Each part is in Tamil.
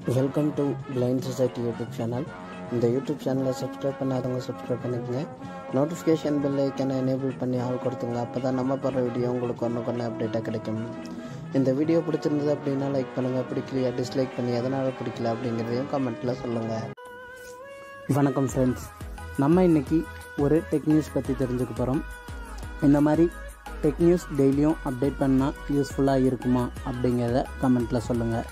welcome to blind society YouTube channel இந்த யூடியூப் சேனலை சப்ஸ்கிரைப் பண்ணாதவங்க சப்ஸ்கிரைப் பண்ணிக்கங்க நோட்டிஃபிகேஷன் பெல் ஐக்கனை எனேபிள் பண்ணி ஆள் கொடுத்துங்க அப்போ தான் நம்ம போடுற வீடியோ உங்களுக்கு ஒன்று கொண்டு அப்டேட்டாக கிடைக்கும் இந்த வீடியோ பிடிச்சிருந்தது அப்படின்னா லைக் பண்ணுங்கள் பிடிக்கலையா டிஸ்லைக் பண்ணி எதனால் பிடிக்கல அப்படிங்கிறதையும் கமெண்ட்டில் சொல்லுங்கள் வணக்கம் ஃப்ரெண்ட்ஸ் நம்ம இன்னைக்கு ஒரு டெக் நியூஸ் பற்றி தெரிஞ்சுக்க போகிறோம் இந்த மாதிரி டெக் நியூஸ் டெய்லியும் அப்டேட் பண்ணால் யூஸ்ஃபுல்லாக இருக்குமா அப்படிங்கிறத கமெண்ட்டில் சொல்லுங்கள்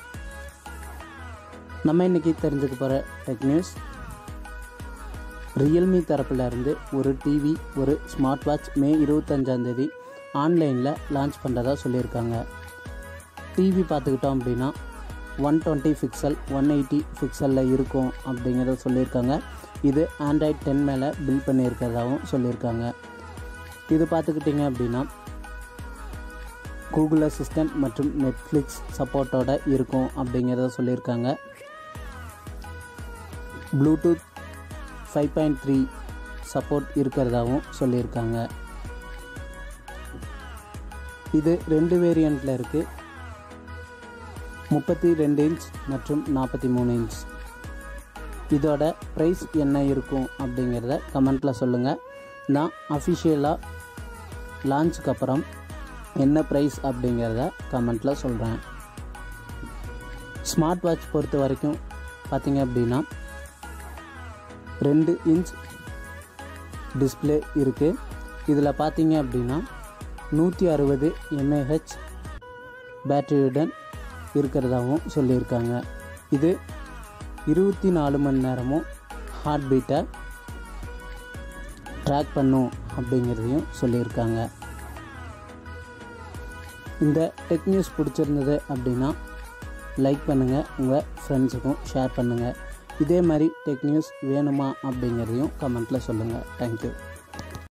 நம்ம இன்றைக்கி தெரிஞ்சுக்க போகிற டெக் நியூஸ் ரியல்மி தரப்புல இருந்து ஒரு டிவி ஒரு ஸ்மார்ட் வாட்ச் மே இருபத்தஞ்சாந்தேதி ஆன்லைனில் லான்ச் பண்ணுறதா சொல்லியிருக்காங்க டிவி பார்த்துக்கிட்டோம் அப்படின்னா one twenty pixel one eighty பிக்சலில் இருக்கும் அப்படிங்கிறத சொல்லியிருக்காங்க இது ஆண்ட்ராய்ட் டென் மேலே பில் பண்ணியிருக்கிறதாகவும் சொல்லியிருக்காங்க இது பார்த்துக்கிட்டிங்க அப்படின்னா கூகுள் அசிஸ்டன்ட் மற்றும் நெட்ஃப்ளிக்ஸ் சப்போர்ட்டோட இருக்கும் அப்படிங்கிறத சொல்லியிருக்காங்க Bluetooth five point three support இருக்கிறதாவும் சொல்லியிருக்காங்க இது ரெண்டு வேரியண்ட்டில் இருக்குது முப்பத்தி ரெண்டு இன்ச் மற்றும் நாற்பத்தி மூணு இன்ச் இதோட ப்ரைஸ் என்ன இருக்கும் அப்படிங்கிறத கமெண்ட்டில் சொல்லுங்கள் நான் அஃபிஷியலாக லான்ச்சுக்கு அப்புறம் என்ன ப்ரைஸ் அப்படிங்கிறத கமெண்ட்டில் சொல்கிறேன் ஸ்மார்ட் வாட்ச் பொறுத்த வரைக்கும் பார்த்தீங்க அப்படின்னா ரெண்டு இன்ச் டிஸ்பிளே இருக்குது இதில் பார்த்தீங்க அப்படின்னா நூற்றி அறுபது எம்ஏஹெச் பேட்டரியுடன் இருக்கிறதாகவும் சொல்லியிருக்காங்க இது இருபத்தி நாலு மணி நேரமும் ஹார்ட் பீட்டை ட்ராக் பண்ணும் அப்படிங்கிறதையும் சொல்லியிருக்காங்க இந்த டெக் நியூஸ் பிடிச்சிருந்தது அப்படின்னா லைக் பண்ணுங்கள் உங்கள் ஃப்ரெண்ட்ஸுக்கும் ஷேர் பண்ணுங்கள் இதே மாதிரி டெக் நியூஸ் வேணுமா அப்படிங்கிறதையும் கமெண்ட்டில் சொல்லுங்கள் தேங்க்யூ